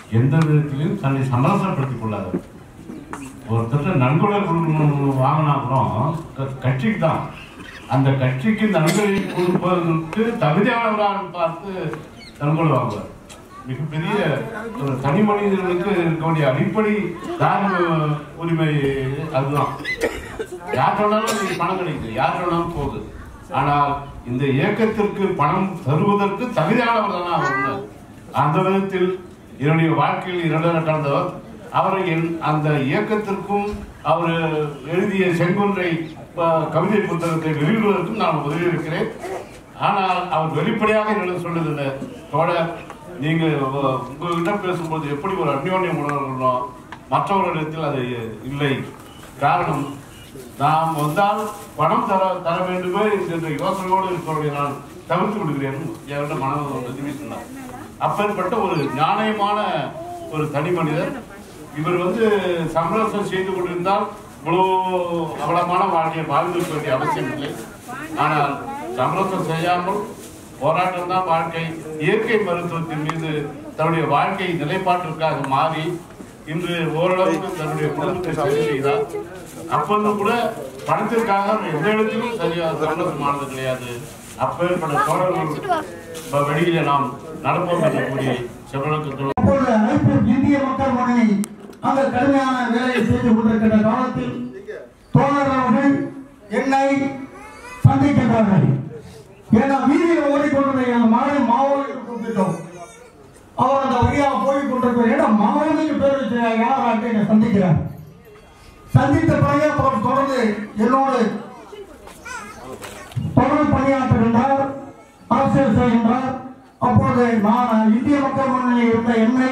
எந்த விதத்திலையும் தன்னை சமரசப்படுத்திக் கொள்ளாது ஒருத்தர் நன்கொடை கொடுக்கணும் வாங்கினா கூட க- கட்சிக்கு தான் அந்த கட்சிக்கு நன்கொடை கொடுப்பதற்கு தகுதியானவராக பார்த்து நன்கொடை வாங்குவார் மிகப்பெரிய ஒரு தனி மனிதர்களுக்கு இருக்க வேண்டிய அடிப்படை தார்ம உரிமை அதுதான் யார் வேணாலும் நீங்க பணம் கிடைக்குது யார் வேணாலும் போகுது ஆனால் இந்த இயக்கத்திற்கு பணம் தருவதற்கு தகுதியானவர் தானே அவர் அந்த விதத்தில் என்னுடைய வாழ்க்கையில் இரண்டு கடந்தவர் அவரை என் அந்த இயக்கத்திற்கும் அவர் எழுதிய செங்கொன்றை அஹ், கவிதை புத்தகத்தை வெளியிடுவதற்கும் நான் உதவி இருக்கிறேன் ஆனால் அவர் வெளிப்படையாக என்னிடம் சொன்னதில்லை தோழர் நீங்க உ- உங்ககிட்ட பேசும்போது எப்படி ஒரு அந்யோன்யம் உணர்கிறோம் மற்றவர்களிடத்தில் அது இல்லை காரணம் நாம் வந்தால் பணம் தர தர வேண்டுமே என்கின்ற யோசனையோடு இருக்கிறவர்களை நான் தவிர்த்து விடுகிறேன் என்கிட்ட மனம் உதவி சொன்னார் அப்பேற்பட்ட ஒரு நியாயமான ஒரு தனி மனிதர் இவர் வந்து சமரசம் செய்து கொண்டிருந்தால் இவ்வளோ அவலமான வாழ்க்கையை வாழ்ந்திருக்க வேண்டிய அவசியம் இல்லை ஆனால் சமரசம் செய்யாமல் போராட்டம் தான் வாழ்க்கை இயற்கை மருத்துவத்தின் மீது தன்னுடைய வாழ்க்கை நிலைப்பாட்டிற்காக மாறி இன்று ஓரளவுக்கு தன்னுடைய குடும்பத்தை சரி செய்தார் அப்போது கூட பணத்திற்காக எந்த இடத்திலும் சரியா சமரசமானது கிடையாது அப்பேற்பட்ட தோழர்கள் இப்ப வெளியில நாம் நடப்போம் என்று கூறி செவ்வழக்கத்தோடு அப்பொழுது அனைத்து இந்திய மக்கள் முன்னணி அந்த கடுமையான வேலையை செய்து கொண்டிருக்கின்ற காலத்தில் தோழர் அவர்கள் என்னை சந்திக்கின்றார்கள் ஏன்னா வீதியில் ஓடிக்கொண்டிருந்த என் மகனை மாவோ என்று கூப்பிட்டோம் அவர் அந்த வழியாக போய் கொண்டிருக்கிறார் ஏன்னா மாவோனுக்கு பேர் வச்சு யார் என்னை சந்திக்கிறார் சந்தித்த பிறகு அவர் தொடர்ந்து என்னோடு தொடர்ந்து பணியாற்றுகின்றார் அரசியல் செய்கின்றார் அப்பொழுது நான் இந்திய மக்கள் முன்னணி இருந்த என்னை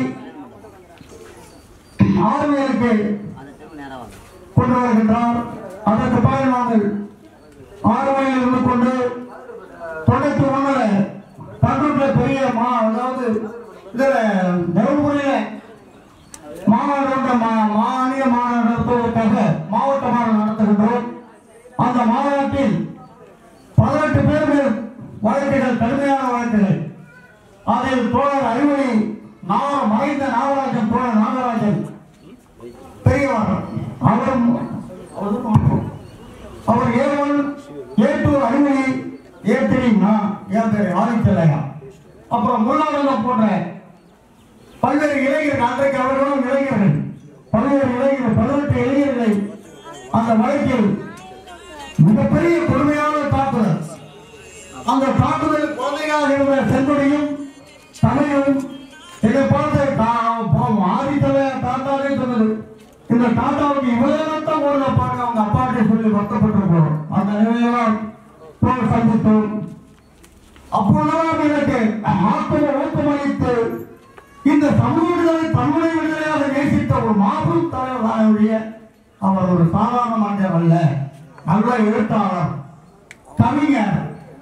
ஆர்மியருக்கு கொண்டு வருகின்றார் அதற்கு பிறகு நாங்கள் ஆர்மியில் இருந்து கொண்டு தொண்ணூத்தி ஒண்ணுல பன்னெண்டுல பெரிய மா அதாவது இதுல தருமபுரியில மாநாடு என்ற மா- மாநில மாநாடு நடத்துவதற்காக மாவட்ட மாநாடு நடத்துகின்றோம் அந்த மாநாட்டில் பதினெட்டு பேர் மேல் வழக்குகள் கடுமையான வழக்குகள் அதில் தோழர் அறிவொளி நாவ மறைந்த நாகராஜன் தோழர் நாகராஜன் பெரியவர் அவர் அவர் அவர் ஏவல் ஏட்டூர் அறிவொளி ஏத்திரி நான் என் பேர் ஆதித்தலையா அப்புறம் முன்னாள் போன்ற பல்வேறு இளைஞர்கள் அன்றைக்கு அவர்களும் இளைஞர்கள் பல்வேறு இளைஞர்கள் பதினெட்டு இளைஞர்களை அந்த வழக்கில் மிகப்பெரிய கொடுமையான தாக்குதல் அந்த தாக்குதல் குழந்தையாக இருந்த செங்கொடியும் தமிழும் இதை பார்த்து ஆதித்தலை தாத்தாவே சொன்னது இந்த தாத்தாவுக்கு இவ்வளவு தான் ஒரு பாருங்க அவங்க அப்பாட்டே சொல்லி வருத்தப்பட்டிருக்கோம் அந்த நிலையெல்லாம் போய் சந்தித்தோம் அப்பொழுதெல்லாம் எனக்கு ஆத்ம ஊக்கமளித்து இந்த சமூக விடுதலை தமிழை விடுதலையாக நேசித்த ஒரு மாபெரும் தலைவர் ஒழிய அவர் ஒரு சாதாரண மனிதர் அல்ல நல்ல எழுத்தாளர் கவிஞர்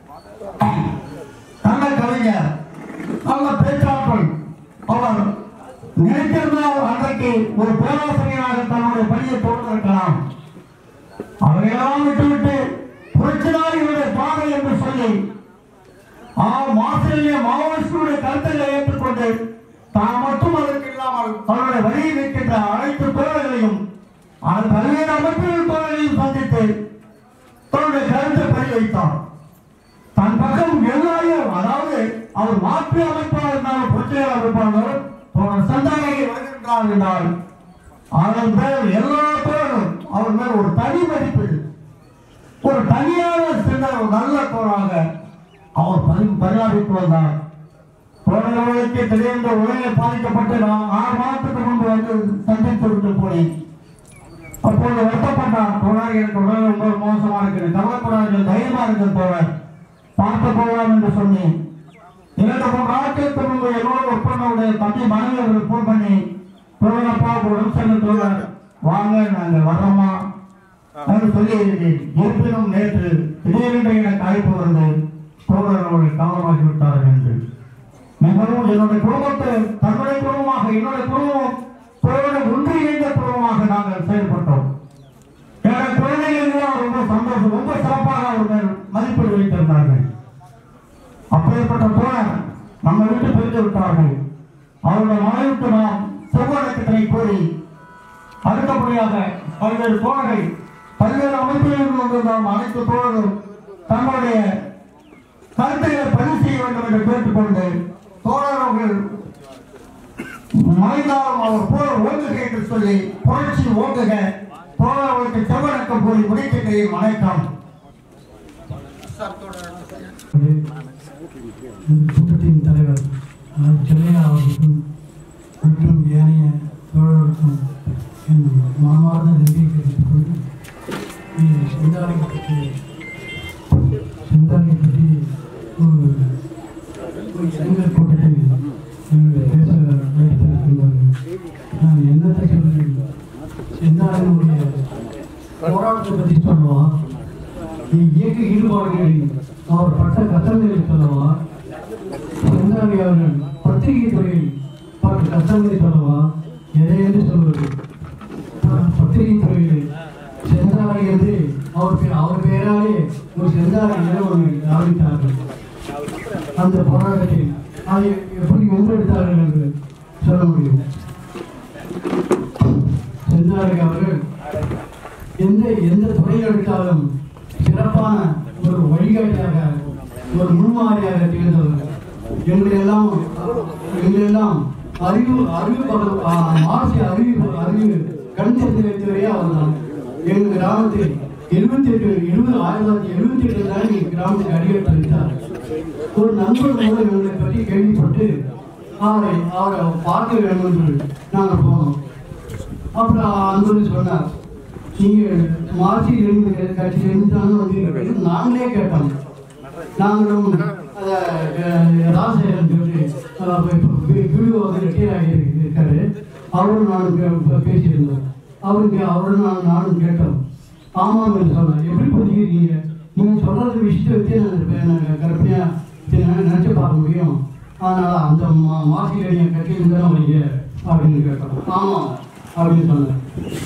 நல்ல கவிஞர் நல்ல பேச்சாற்றல் அவர் நினைத்திருந்தால் அன்றைக்கு ஒரு பேராசிரியராக தன்னுடைய பணியை தொடர்ந்திருக்கலாம் அதையெல்லாம் விட்டுவிட்டு புரட்சிதான் இவருடைய பாதை என்று சொல்லி ஆ மாசிலேயே மாவோயிஸ்டுடைய கருத்துக்களை ஏற்றுக்கொண்டு தான் மட்டும் அதற்கு இல்லாமல் தன்னுடைய வழியில் இருக்கின்ற அனைத்து தோழர்களையும் அது பல்வேறு அமைப்புகள் தோழர்களையும் சந்தித்து தன்னுடைய கருத்தை பணி வைத்தார் தன் பக்கம் எல்லாரையும் அதாவது அவர் மாற்று அமைப்பாக இருந்தாலும் புரட்சியாளர் அமைப்பாளர் தோழர் சந்தானகை வருகின்றார் என்றால் அதன் மேல் எல்லா பேரும் அவர் மேல் ஒரு தனி மதிப்பு ஒரு தனியாக சென்ற ஒரு நல்ல தோழாக அவர் பரி பரிணாமித்து வந்தார் தோழர்களுக்கு திடீர்ந்து உடலை பாதிக்கப்பட்டு நான் ஆறு மாதத்துக்கு முன்பு வந்து சந்தித்து விட்டு போனேன் அப்பொழுது வருத்தப்பட்டார் தோழர் எனக்கு உடல் ரொம்ப மோசமா இருக்குது கவலைப்படாதீர்கள் தைரியமா இருக்கு தோழர் பார்த்து போகலாம் என்று சொன்னேன் இரண்டு மூன்று நாட்களுக்கு முன்பு என்னோட ஒர்க் பண்ணவுடைய தம்பி மனைவி அவர்கள் போன் பண்ணி தோழரப்பா உடம்பு செல்ல தோழர் வாங்க நாங்க வர்றோமா என்று சொல்லி இருப்பினும் நேற்று திடீரென்று எனக்கு அழைப்பு வந்து தோழர் அவர்கள் காலமாகி விட்டார்கள் என்று மிகவும் என்னுடைய குடும்பத்தை தன்னுடைய குடும்பமாக என்னுடைய குடும்பம் தோழரை ஒன்றிணைந்த குடும்பமாக நாங்கள் செயல்பட்டோம் என்னுடைய குழந்தைகள் எல்லாம் ரொம்ப சந்தோஷம் ரொம்ப சிறப்பாக அவர்கள் மதிப்பீடு வைத்திருந்தார்கள் அப்படிப்பட்ட தோழர் நம்ம விட்டு பிரிந்து விட்டார்கள் அவருடைய மனைவிக்கு நாம் கூறி அடுத்தபடியாக பல்வேறு தோழர்கள் பல்வேறு அமைப்புகளில் வந்திருந்த அனைத்து தோழர்களும் தங்களுடைய கருத்துக்களை பதிவு செய்ய வேண்டும் என்று கேட்டுக்கொண்டு தோழர்கள் மறைந்தாலும் அவர் போர் ஓங்குக என்று சொல்லி புரட்சி ஓங்குக தோழர்களுக்கு செவ்வணக்கம் கூறி முடிக்கின்றேன் வணக்கம் இந்த கூட்டத்தின் தலைவர் அஹ், செல்லையா அவர்களுக்கும் மற்றும் ஏனைய தோழர்களுக்கும் என் மனமார்ந்த நன்றியை தெரிவித்துக் கொண்டு இந்த செந்தாரை பற்றி செந்தாரை பற்றி ஒரு ஒரு இளைஞர் கூட்டத்தில் எங்களை பேச வைத்திருக்கின்றார்கள் நான் என்னத்தை சொல்கிறேன் செந்தாரினுடைய போராட்டத்தை பற்றி சொல்லுவான் இயக்க ஈடுபாடுகளில் அவர் பட்ட கஷ்டங்களை சொல்லவா செந்தாரி அவர்கள் பத்திரிகை துறையில் பட்ட கஷ்டங்களை சொல்லவா எதை என்று சொல்வது ப- பத்திரிகை துறையில் செந்தாரி என்று அவர் பே- அவர் பெயராலே ஒரு செந்தாரி என ஒன்று ஆரம்பித்தார்கள் அந்த போராட்டத்தில் அதை எப்படி வென்றெடுத்தார்கள் என்று சொல்ல முடியும் செந்தாரி அவர்கள் எந்த எந்த துறையில் எடுத்தாலும் சிறப்பான ஒரு வழிகாட்டியாக ஒரு முன்மாதிரியாக திகழ்ந்தவர் எங்களெல்லாம் எங்களெல்லாம் அறிவு அறிவு பகல் மாசி அறிவு அறிவு கண் தெரிந்து வைத்தவரே அவர்தான் எங்கள் கிராமத்தில் எழுபத்தி எட்டு எழுபது ஆயிரத்தி தொள்ளாயிரத்தி எழுபத்தி எட்டு தான் எங்கள் கிராமத்துக்கு அடியெடுத்து வைத்தார் ஒரு நண்பர் மூலம் எங்களை பற்றி கேள்விப்பட்டு அவரை அவரை பார்க்க வேண்டும் என்று நாங்கள் போனோம் அப்புறம் அன்பு சொன்னார் நீங்க மார்ச்சி எழுந்து கட்சி எழுந்தாலும் வந்து நாங்களே கேட்டோம் நாங்களும் அதை ராசேகரன் சொல்லி வீடியோ வந்து ரிட்டையர் ஆகி இருக்காரு அவரும் நானும் பே- பேசியிருந்தோம் அவருக்கு அவரும் நான் நானும் கேட்டோம் ஆமாம் என்று சொன்னார் எப்படி புரிஞ்சுக்கிறீங்க நீங்க சொல்றது விஷயத்தை வச்சு நான் இப்ப நான் கற்பனையா நினை- நினைச்சு பார்க்க முடியும் அதனால அந்த மா- மாசியில் நீங்கள் கட்சியில் தானே வரீங்க அப்படின்னு கேட்டோம் ஆமாம் அப்படின்னு சொன்னார்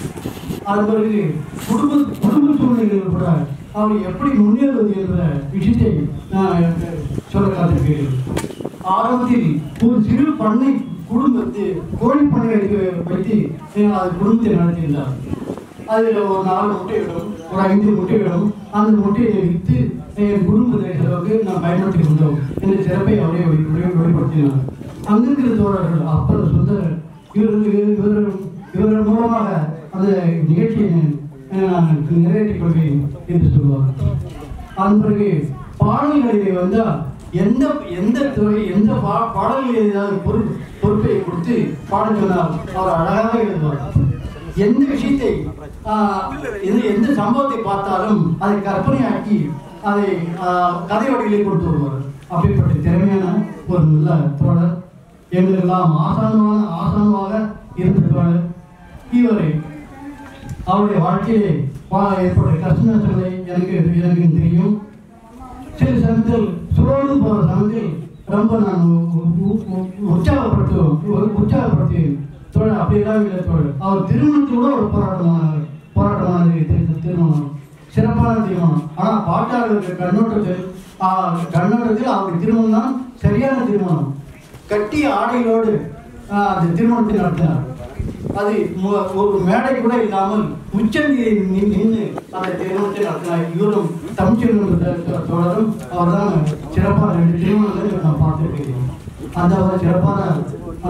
அது பிறகு குடும்ப குடும்ப சூழ்நிலைகள் கூட அவர் எப்படி முன்னேறுவது என்ற விஷயத்தை நான் சொல்ல காத்திருக்கிறேன் ஆரம்பத்தில் ஒரு சிறு பண்ணை குடும்பத்து கோழி பண்ணை வைத்து வைத்து அது குடும்பத்தை நடத்தியிருந்தார் அதில் ஒரு நாலு முட்டையிடும் ஒரு ஐந்து முட்டையிடும் அந்த முட்டையை விற்று என் குடும்பத்தை செலவுக்கு நான் பயன்படுத்தி கொண்டோம் என்ற சிறப்பை அவரே வெளி- வெளி- வெளிப்படுத்தினார் அங்கிருக்கிற தோழர்கள் அப்பர் சுந்தரர் இவர் இவர் இவர்கள் மூலமாக அந்த நிகழ்ச்சியை நான் நிறைவேற்றிக் கொள்வேன் என்று சொல்லுவார் அதன் பிறகு பாடல்களிலே வந்தால் எந்த எந்த துறை எந்த பா பாடல்கள் ஏதாவது பொறுப்பு பொறுப்பை கொடுத்து பாட சொன்னால் அவர் அழகாக எழுதுவார் எந்த விஷயத்தை ஆஹ், எது எந்த சம்பவத்தை பார்த்தாலும் அதை கற்பனையாக்கி அதை ஆஹ், கதை வடிவிலே கொடுத்து வருவார் அப்படிப்பட்ட திறமையான ஒரு நல்ல தோழர் எங்களுக்கெல்லாம் ஆசானமான ஆசானமாக இருந்த தோழர் இவரை அவருடைய வாழ்க்கையிலே வா- ஏற்பட்ட கஷ்ட நஷ்டங்களை எனக்கு எனக்கு தெரியும் சில சமயத்தில் சுரோடு போகிற சமயத்தில் ரொம்ப நான் உ- உ- உ- உற்சாகப்படுத்துவோம் உ- உற்சாகப்படுத்துவேன் தோழர் அப்படியெல்லாம் இல்லை தோழர் அவர் திருமணத்தோட ஒரு போராட்டமான போராட்டமானது திரு- திருமணம் சிறப்பான திருமணம் ஆனால் பாட்டாளருக்கு கண்ணோட்டத்தில் ஆ, கண்ணோட்டத்தில் அவருடைய திருமணம் தான் சரியான திருமணம் கட்டிய ஆடைகளோடு ஆ, அந்த திருமணத்தை நடத்தினார் அது மு- ஒரு மேடை கூட இல்லாமல் உச்சந்தியில் நின்று அந்த திருமணத்தை நடத்தினார் இவரும் தமிழ்ச்செல்வன் தோழரும் அவர் தான் சிறப்பான ரெண்டு திருமணங்களை நான் பார்த்துருக்கேன் அந்த ஒரு சிறப்பான ஆ,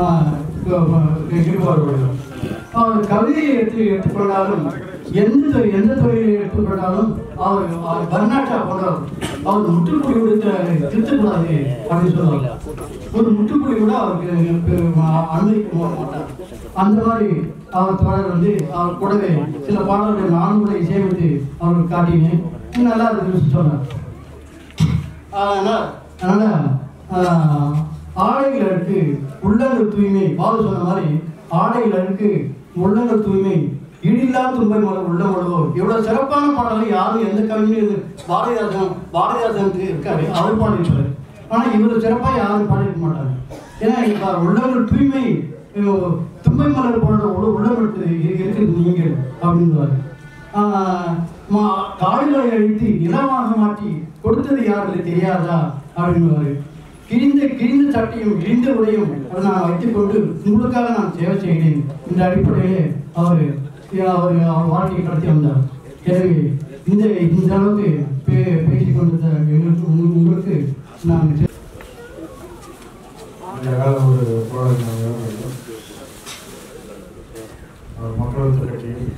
ஈடுபாடு உள்ளவர். அவர் கவிதையை எடுத்து எடுத்துக்கொண்டாலும் எந்த துறை எந்த துறையை எடுத்துக்கொண்டாலும் அவர் அவர் கர்நாடகா போன்றவர் அவர் முற்றுப்புள்ளி கொடுத்த திருத்தக்கூடாது அப்படின்னு சொல்லுவாங்க ஒரு முற்றுப்புள்ளி கூட அவருக்கு அனுமதிக்க மாட்டார் அந்த மாதிரி அவர் தோழர் வந்து அவர் கூடவே சில பாடல்களை நானும் கூட இசையமைத்து அவருக்கு காட்டினேன் நல்லா இருக்குன்னு சொன்னார் அதனால அதனால ஆஹ், ஆடைகள் அடுக்கு உள்ளங்கள் தூய்மை பாலு சொன்ன மாதிரி ஆடைகள் அடுக்கு உள்ளங்கள் தூய்மை இடில்லா துன்பை மலர் உள்ள மலவோ இவ்வளவு சிறப்பான பாடலை யாரும் எந்த கவிஞரும் பாரதிதாசன் பாரதிதாசன் இருக்காரு அவர் பாடிருப்பாரு ஆனா இவ்வளவு சிறப்பா யாரும் பாடிருக்க மாட்டாங்க ஏன்னா இப்ப உள்ளங்கள் தூய்மை அஹ், தும்பை மலர் போன்ற உள்ள உள்ளங்கள் இரு- இருக்குது நீங்கள் அப்படின்வாரு ஆஹ் மா- காடுகளை அழித்து நிலமாக மாற்றி கொடுத்தது யாருக்கு தெரியாதா அப்படின்னுவாரு கிழிந்த கிழிந்த சட்டையும் இழிந்த உடையும் அதை நான் வைத்துக்கொண்டு உங்களுக்காக நான் சேவை செய்கிறேன் இந்த அடிப்படையிலே அவர் அவர் அவர் வாழ்க்கையை நடத்தி வந்தார் எனவே இந்த இந்த அளவுக்கு பே பேசிக் கொண்டிருந்த எங்களுக்கு உங்க- உங்களுக்கு நான் அழகான ஒரு போராட்டம் மக்களவை கட்சியில்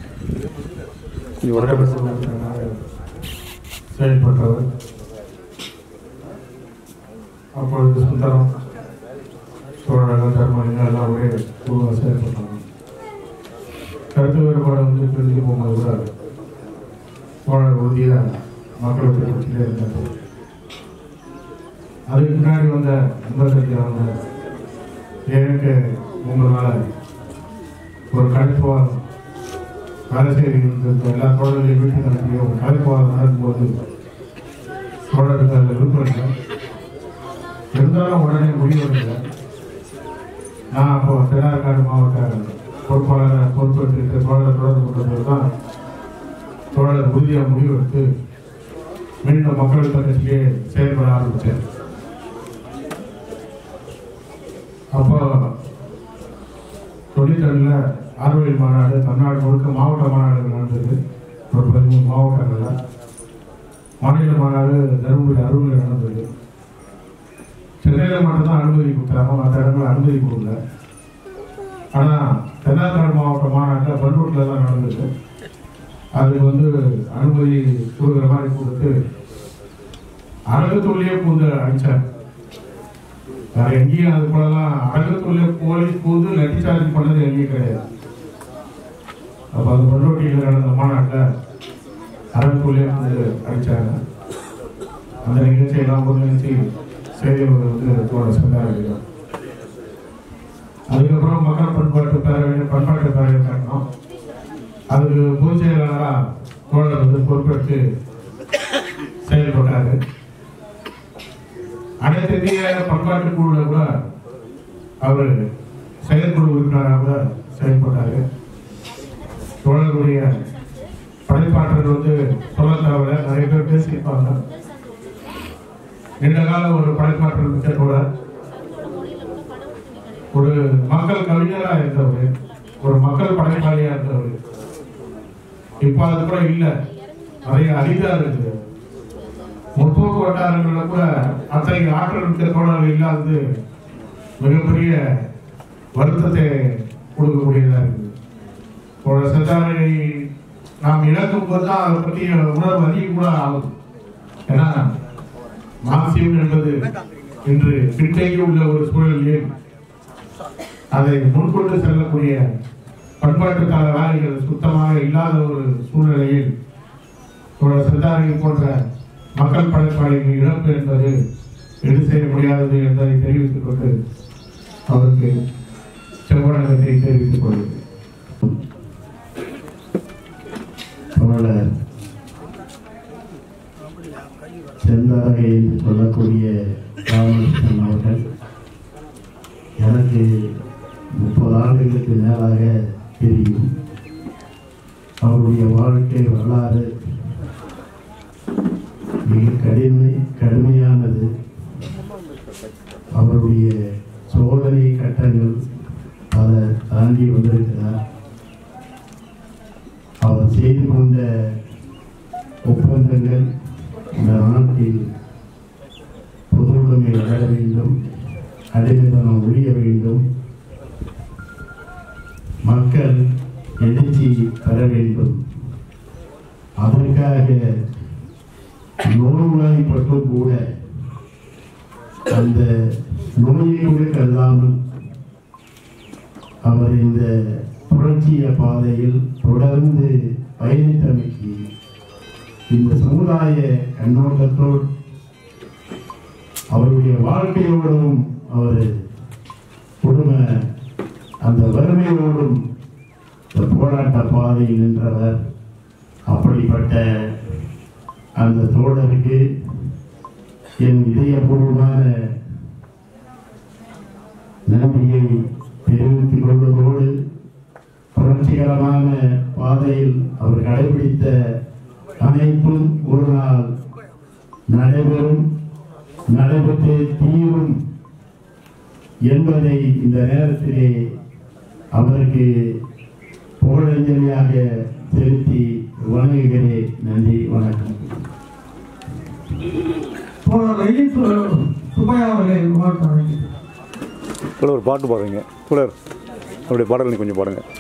உறுப்பினராக செயல்பட்டவர் அப்பொழுது சுந்தரம் சோழர்கள் தர்மலிங்கம் எல்லாம் ஒரே குழுவாக செயல்பட்டாங்க கருத்து வேறுபாடு வந்து பிரிஞ்சு போகும்போது கூட சோழர் உறுதியாக மக்களவை கட்சியிலே இருந்தார் அதுக்கு முன்னாடி வந்த எண்பத்தஞ்சு வந்த எனக்கு உங்களால் ஒரு கலைப்புவாதம் வேலை செய்திருந்த எல்லா தோழர்களையும் வீட்டுக்கு அனுப்பிய ஒரு கலைப்புவாதம் நடக்கும்போது தோழருக்கு அதில் விருப்பம் இல்லை இருந்தாலும் உடனே முடிவெடுக்கல நான் அப்போ தென்னார்காடு மாவட்ட பொறுப்பாளர் பொறுப்பேற்று தோழர் தொடர்பு கொண்டது தான் தோழர் உறுதியாக முடிவெடுத்து மீண்டும் மக்கள் கட்சியிலே செயல்பட ஆரம்பித்தேன் அப்போ தொழிற்சங்கத்தில் ஆர்வல் மாநாடு தமிழ்நாடு முழுக்க மாவட்ட மாநாடுகள் நடந்தது ஒரு பதிமூணு மாவட்டங்களில் மாநில மாநாடு தருமபுரி அருகில் நடந்தது சென்னையில் மட்டும்தான் அனுமதி கொடுத்தாங்க மற்ற இடங்கள் அனுமதி கொடுக்கல ஆனால் தென்னார்காடு மாவட்ட மாநாட்டில் பண்ரூட்டில் தான் நடந்தது அதுக்கு வந்து அனுமதி கொடுக்குற மாதிரி கொடுத்து அரங்கத்துள்ளேயே பூந்து அடிச்சார் வேற எங்கேயும் அது போலலாம் அரங்கத்துள்ளே போலீஸ் பூந்து லட்டி சார்ஜ் பண்ணது எங்கேயும் கிடையாது அப்போ அது பண்ரோட்டியில் நடந்த மாநாட்டில் அரங்கத்துள்ளே பூந்து அடிச்சாங்க அந்த நிகழ்ச்சியெல்லாம் ஒருங்கிணைச்சு செய்திகள் வந்து தோட சொன்னாங்க அதுக்கப்புறம் மக்கள் பண்பாட்டு பேரவை பண்பாட்டு பேரவை கட்டணும் அதுக்கு பொதுச் செயலாளராக தோழர் வந்து பொறுப்பேற்று செயல்பட்டாரு அனைத்து இந்திய பண்பாட்டு குழுல கூட அவர் செயற்குழு உறுப்பினராக கூட செயல்பட்டாரு தோழர்களுடைய படைப்பாற்றல் வந்து சொல்ல தேவையில்ல நிறைய பேர் பேசியிருப்பாங்க நீண்ட கால ஒரு படைப்பாற்றல் மிக்க தோழர் ஒரு மக்கள் கவிஞரா இருந்தவர் ஒரு மக்கள் படைப்பாளியா இருந்தவர் இப்ப அது கூட இல்ல நிறைய அரிதா இருக்குது முற்போக்கு வட்டாரங்கள்ல கூட அத்தகைய ஆற்றல் மிக்க தோழர்கள் இல்லாதது மிகப்பெரிய வருத்தத்தை கொடுக்கக்கூடியதா இருக்குது ஒரு செத்தாரை நாம் இழக்கும் போது தான் அதை பற்றிய உணர்வு அதிகம் கூட ஆகும் ஏன்னா மார்க்சியம் என்பது இன்று பின்தங்கி உள்ள ஒரு சூழலில் அதை முன்கொண்டு செல்லக்கூடிய பண்பாட்டு கால வேலைகள் சுத்தமாக இல்லாத ஒரு சூழ்நிலையில் ஒரு சித்தாரை போன்ற மக்கள் படைப்பாளிகள் இழப்பு என்பது எடு செய்ய முடியாதது என்பதை தெரிவித்துக் கொண்டு அவருக்கு செவ்வணக்கத்தை தெரிவித்துக் கொள்கிறேன் தோழர் செந்தாரகை என்று சொல்லக்கூடிய ராமகிருஷ்ணன் அவர்கள் எனக்கு முப்பது ஆண்டுகளுக்கு மேலாக தெரியும் அவருடைய வாழ்க்கை வரலாறு மிக கடுமை கடுமையானது அவருடைய சோதனை கட்டங்கள் பல தாண்டி வந்திருக்கிறார் அவர் செய்து கொண்ட ஒப்பந்தங்கள் இந்த நாட்டில் பொதுவுடைமை வளர வேண்டும் அடிமைத்தனம் ஒழிய வேண்டும் மக்கள் எழுச்சி பெற வேண்டும் அதற்காக நோய்வாய்ப்பட்டும் கூட அந்த நோயை கூட கருதாமல் அவர் இந்த புரட்சிய பாதையில் தொடர்ந்து பயணித்தமைக்கு இந்த சமுதாய கண்ணோட்டத்தோடு அவருடைய வாழ்க்கையோடும் அவர் குடும்ப அந்த வறுமையோடும் இந்த போராட்ட பாதையில் நின்றவர் அப்படிப்பட்ட அந்த தோழருக்கு என் இதயபூர்வமான நன்றியை தெரிவித்துக் கொள்வதோடு புரட்சிகரமான பாதையில் அவர் கடைபிடித்த அனைத்தும் ஒரு நாள் நடைபெறும் நடைபெற்றே தீரும் என்பதை இந்த நேரத்திலே அவருக்கு புகழஞ்சலியாக செலுத்தி வணங்குகிறேன் நன்றி வணக்கம் தோழர் ரயில் சு- சுப்பையா அவர்களை வாழ்த்து வழங்குகிறேன். கூட ஒரு பாட்டு பாடுறீங்க கூட அவருடைய பாடல் நீ கொஞ்சம் பாடுங்க